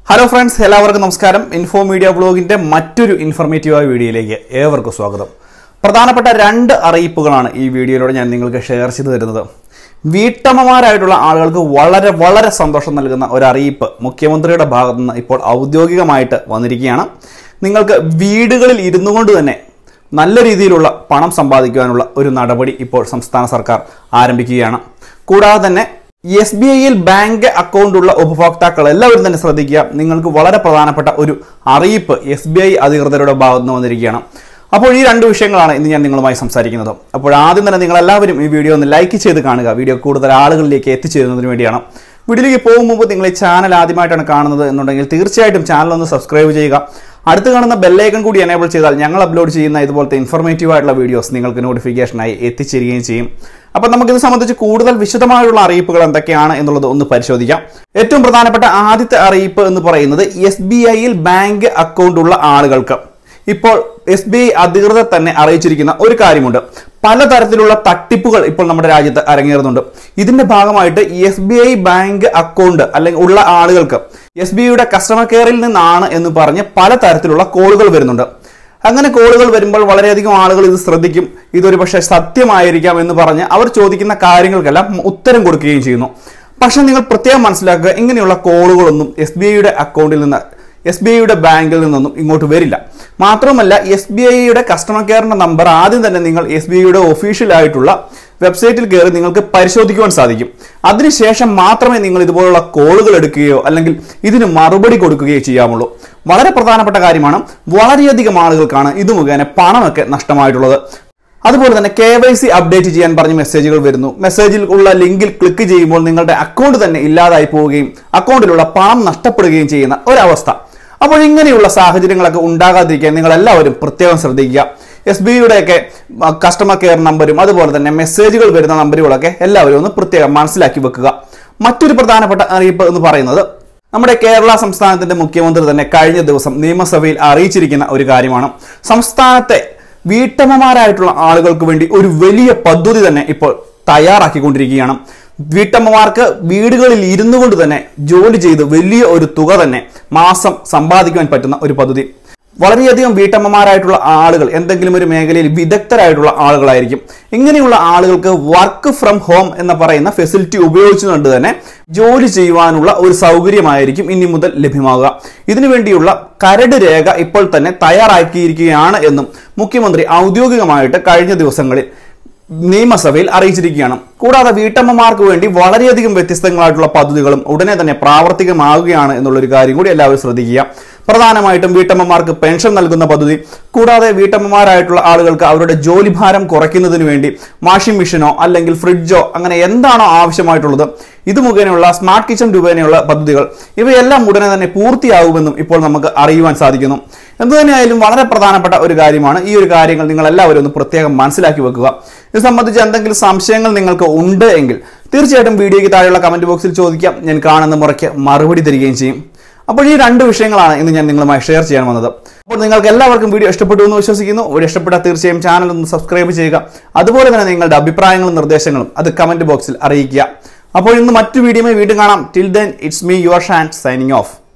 hello friends എല്ലാവർക്കും നമസ്കാരം info media ബ്ലോഗിന്റെ മറ്റൊരു ഇൻഫോർമേറ്റീവായ വീഡിയോയിലേക്ക് ഏവർക്കും സ്വാഗതം പ്രധാനപ്പെട്ട രണ്ട് അറിയിപ്പുകളാണ് ഈ വീഡിയോയിലൂടെ ഞാൻ നിങ്ങൾക്ക് ഷെയർ ചെയ്തു തരുന്നത് വീട്ടമ്മമാരായിട്ടുള്ള ആളുകൾക്ക് വളരെ വളരെ സന്തോഷം നൽകുന്ന ഒരു അറിയിപ്പ് മുഖ്യമന്ത്രിയുടെ ഭാഗത്തു നിന്ന് ഇപ്പോൾ ഔദ്യോഗികമായിട്ട് വന്നിരിക്കുകയാണ് നിങ്ങൾക്ക് വീടുകളിൽ ഇരുന്നു കൊണ്ട് തന്നെ നല്ല രീതിയിലുള്ള പണം സമ്പാദിക്കുവാനുള്ള ഒരു നടപടി ഇപ്പോൾ സംസ്ഥാന സർക്കാർ ആരംഭിക്കുകയാണ് കൂടാതെ തന്നെ എസ് ബി ഐയിൽ ബാങ്ക് അക്കൗണ്ടുള്ള ഉപഭോക്താക്കൾ എല്ലാവരും തന്നെ ശ്രദ്ധിക്കുക നിങ്ങൾക്ക് വളരെ പ്രധാനപ്പെട്ട ഒരു അറിയിപ്പ് എസ് ബി ഐ അധികൃതരുടെ ഭാഗത്ത് നിന്ന് വന്നിരിക്കുകയാണ് അപ്പോൾ ഈ രണ്ട് വിഷയങ്ങളാണ് ഇന്ന് ഞാൻ നിങ്ങളുമായി സംസാരിക്കുന്നത് അപ്പോൾ ആദ്യം തന്നെ നിങ്ങൾ എല്ലാവരും ഈ വീഡിയോ ഒന്ന് ലൈക്ക് ചെയ്ത് കാണുക വീഡിയോ കൂടുതൽ ആളുകളിലേക്ക് എത്തിച്ചേരുന്നതിന് വേണ്ടിയാണ് വീഡിയോയിലേക്ക് പോകും മുമ്പ് നിങ്ങൾ ഈ ചാനൽ ആദ്യമായിട്ടാണ് കാണുന്നത് എന്നുണ്ടെങ്കിൽ തീർച്ചയായിട്ടും ചാനൽ ഒന്ന് സബ്സ്ക്രൈബ് ചെയ്യുക അടുത്ത് കാണുന്ന ബെല്ലൈക്കൺ കൂടി എനേബിൾ ചെയ്താൽ ഞങ്ങൾ അപ്ലോഡ് ചെയ്യുന്ന ഇതുപോലത്തെ ഇൻഫോർമേറ്റീവ് ആയിട്ടുള്ള വീഡിയോസ് നിങ്ങൾക്ക് നോട്ടിഫിക്കേഷനായി എത്തിച്ചേരുകയും ചെയ്യും അപ്പം നമുക്കിത് സംബന്ധിച്ച് കൂടുതൽ വിശദമായുള്ള അറിയിപ്പുകൾ എന്തൊക്കെയാണ് എന്നുള്ളത് ഒന്ന് പരിശോധിക്കാം ഏറ്റവും പ്രധാനപ്പെട്ട ആദ്യത്തെ അറിയിപ്പ് എന്ന് പറയുന്നത് എസ് ബി ഐയിൽ ബാങ്ക് അക്കൗണ്ട് ഉള്ള ആളുകൾക്ക് ഇപ്പോൾ എസ് ബി ഐ അധികൃതർ തന്നെ അറിയിച്ചിരിക്കുന്ന ഒരു കാര്യമുണ്ട് പലതരത്തിലുള്ള തട്ടിപ്പുകൾ ഇപ്പോൾ നമ്മുടെ രാജ്യത്ത് അരങ്ങേറുന്നുണ്ട് ഇതിന്റെ ഭാഗമായിട്ട് S B I bank account അല്ലെങ്കിൽ ഉള്ള ആളുകൾക്ക് എസ് ബി ഐയുടെ കസ്റ്റമർ കെയറിൽ നിന്നാണ് എന്ന് പറഞ്ഞ് പലതരത്തിലുള്ള കോളുകൾ വരുന്നുണ്ട് അങ്ങനെ കോളുകൾ വരുമ്പോൾ വളരെയധികം ആളുകൾ ഇത് ശ്രദ്ധിക്കും ഇതൊരു പക്ഷേ സത്യമായിരിക്കാം എന്ന് പറഞ്ഞ് അവർ ചോദിക്കുന്ന കാര്യങ്ങൾക്കെല്ലാം ഉത്തരം കൊടുക്കുകയും ചെയ്യുന്നു പക്ഷെ നിങ്ങൾ പ്രത്യേകം മനസ്സിലാക്കുക ഇങ്ങനെയുള്ള കോളുകളൊന്നും എസ് ബി ഐയുടെ അക്കൗണ്ടിൽ നിന്ന് എസ് ബി ഐയുടെ ബാങ്കിൽ നിന്നൊന്നും ഇങ്ങോട്ട് വരില്ല മാത്രമല്ല എസ് ബി ഐയുടെ കസ്റ്റമർ കെയറിന്റെ നമ്പർ ആദ്യം തന്നെ നിങ്ങൾ എസ് ബി ഐയുടെ ഒഫീഷ്യൽ ആയിട്ടുള്ള വെബ്സൈറ്റിൽ കയറി നിങ്ങൾക്ക് പരിശോധിക്കുവാൻ സാധിക്കും അതിനുശേഷം മാത്രമേ നിങ്ങൾ ഇതുപോലുള്ള കോളുകൾ എടുക്കുകയോ അല്ലെങ്കിൽ ഇതിന് മറുപടി കൊടുക്കുകയോ ചെയ്യാമുള്ളൂ വളരെ പ്രധാനപ്പെട്ട കാര്യമാണ് വളരെയധികം ആളുകൾക്കാണ് ഇത് മുഖേന പണമൊക്കെ നഷ്ടമായിട്ടുള്ളത് അതുപോലെ തന്നെ കെ വൈ സി അപ്ഡേറ്റ് ചെയ്യാൻ പറഞ്ഞ് മെസ്സേജുകൾ വരുന്നു മെസ്സേജിൽ ഉള്ള ലിങ്കിൽ ക്ലിക്ക് ചെയ്യുമ്പോൾ നിങ്ങളുടെ അക്കൗണ്ട് തന്നെ ഇല്ലാതായി പോവുകയും അക്കൗണ്ടിലുള്ള പണം നഷ്ടപ്പെടുകയും ചെയ്യുന്ന ഒരവസ്ഥ അപ്പോൾ ഇങ്ങനെയുള്ള സാഹചര്യങ്ങളൊക്കെ ഉണ്ടാകാതിരിക്കാൻ നിങ്ങൾ എല്ലാവരും പ്രത്യേകം ശ്രദ്ധിക്കുക എസ് ബി ഐയുടെയൊക്കെ കസ്റ്റമർ കെയർ നമ്പരും അതുപോലെ തന്നെ മെസ്സേജുകൾ വരുന്ന നമ്പറുകളൊക്കെ എല്ലാവരും ഒന്ന് പ്രത്യേകം മനസ്സിലാക്കി വെക്കുക മറ്റൊരു പ്രധാനപ്പെട്ട അറിയിപ്പ് എന്ന് പറയുന്നത് നമ്മുടെ കേരള സംസ്ഥാനത്തിന്റെ മുഖ്യമന്ത്രി തന്നെ കഴിഞ്ഞ ദിവസം നിയമസഭയിൽ അറിയിച്ചിരിക്കുന്ന ഒരു കാര്യമാണ് സംസ്ഥാനത്തെ വീട്ടമ്മമാരായിട്ടുള്ള ആളുകൾക്ക് വേണ്ടി ഒരു വലിയ പദ്ധതി തന്നെ ഇപ്പോൾ തയ്യാറാക്കിക്കൊണ്ടിരിക്കുകയാണ് വീട്ടമ്മമാർക്ക് വീടുകളിൽ ഇരുന്നു കൊണ്ട് തന്നെ ജോലി ചെയ്ത് വലിയ ഒരു തുക തന്നെ മാസം സമ്പാദിക്കുവാൻ പറ്റുന്ന ഒരു പദ്ധതി വളരെയധികം വീട്ടമ്മമാരായിട്ടുള്ള ആളുകൾ എന്തെങ്കിലും ഒരു മേഖലയിൽ വിദഗ്ധരായിട്ടുള്ള ആളുകളായിരിക്കും ഇങ്ങനെയുള്ള ആളുകൾക്ക് വർക്ക് ഫ്രം ഹോം എന്ന് പറയുന്ന ഫെസിലിറ്റി ഉപയോഗിച്ചുകൊണ്ട് തന്നെ ജോലി ചെയ്യുവാനുള്ള ഒരു സൗകര്യമായിരിക്കും ഇനി മുതൽ ലഭ്യമാവുക ഇതിനുവേണ്ടിയുള്ള കരട് രേഖ ഇപ്പോൾ തന്നെ തയ്യാറാക്കിയിരിക്കുകയാണ് എന്നും മുഖ്യമന്ത്രി ഔദ്യോഗികമായിട്ട് കഴിഞ്ഞ ദിവസങ്ങളിൽ നിയമസഭയിൽ അറിയിച്ചിരിക്കുകയാണ് കൂടാതെ വീട്ടമ്മമാർക്ക് വേണ്ടി വളരെയധികം വ്യത്യസ്തങ്ങളായിട്ടുള്ള പദ്ധതികളും ഉടനെ തന്നെ പ്രാവർത്തികമാവുകയാണ് എന്നുള്ളൊരു കാര്യം കൂടി എല്ലാവരും ശ്രദ്ധിക്കുക പ്രധാനമായിട്ടും വീട്ടമ്മമാർക്ക് പെൻഷൻ നൽകുന്ന പദ്ധതി കൂടാതെ വീട്ടമ്മമാരായിട്ടുള്ള ആളുകൾക്ക് അവരുടെ ജോലിഭാരം കുറയ്ക്കുന്നതിന് വേണ്ടി വാഷിംഗ് മെഷീനോ അല്ലെങ്കിൽ ഫ്രിഡ്ജോ അങ്ങനെ എന്താണോ ആവശ്യമായിട്ടുള്ളത് ഇത് മുഖേനയുള്ള സ്മാർട്ട് കിച്ചൺ രൂപേണയുള്ള പദ്ധതികൾ ഇവയെല്ലാം ഉടനെ തന്നെ പൂർത്തിയാകുമെന്നും ഇപ്പോൾ നമുക്ക് അറിയുവാൻ സാധിക്കുന്നു എന്തുതന്നെയായാലും വളരെ പ്രധാനപ്പെട്ട ഒരു കാര്യമാണ് ഈ ഒരു കാര്യങ്ങൾ നിങ്ങൾ എല്ലാവരും ഒന്ന് പ്രത്യേകം മനസ്സിലാക്കി വെക്കുക ഇത് സംബന്ധിച്ച് എന്തെങ്കിലും സംശയങ്ങൾ നിങ്ങൾക്ക് ഉണ്ട് എങ്കിൽ തീർച്ചയായിട്ടും വീഡിയോയ്ക്ക് താഴെയുള്ള കമന്റ് ബോക്സിൽ ചോദിക്കാം ഞാൻ കാണുന്ന മുറയ്ക്ക് മറുപടി തരികയും ചെയ്യും അപ്പോൾ ഈ രണ്ട് വിഷയങ്ങളാണ് ഇന്ന് ഞാൻ നിങ്ങളുമായി ഷെയർ ചെയ്യാൻ വന്നത് അപ്പോൾ നിങ്ങൾക്ക് എല്ലാവർക്കും വീഡിയോ ഇഷ്ടപ്പെട്ടു എന്ന് വിശ്വസിക്കുന്നു വീഡിയോ ഇഷ്ടപ്പെട്ടാൽ തീർച്ചയായും ചാനൽ ഒന്ന് സബ്സ്ക്രൈബ് ചെയ്യുക അതുപോലെ തന്നെ നിങ്ങളുടെ അഭിപ്രായങ്ങളും നിർദ്ദേശങ്ങളും അത് കമന്റ് ബോക്സിൽ അറിയിക്കുക അപ്പോൾ ഇന്ന് മറ്റു വീഡിയോയുമായി വീണ്ടും കാണാം till then it's me your Shan signing of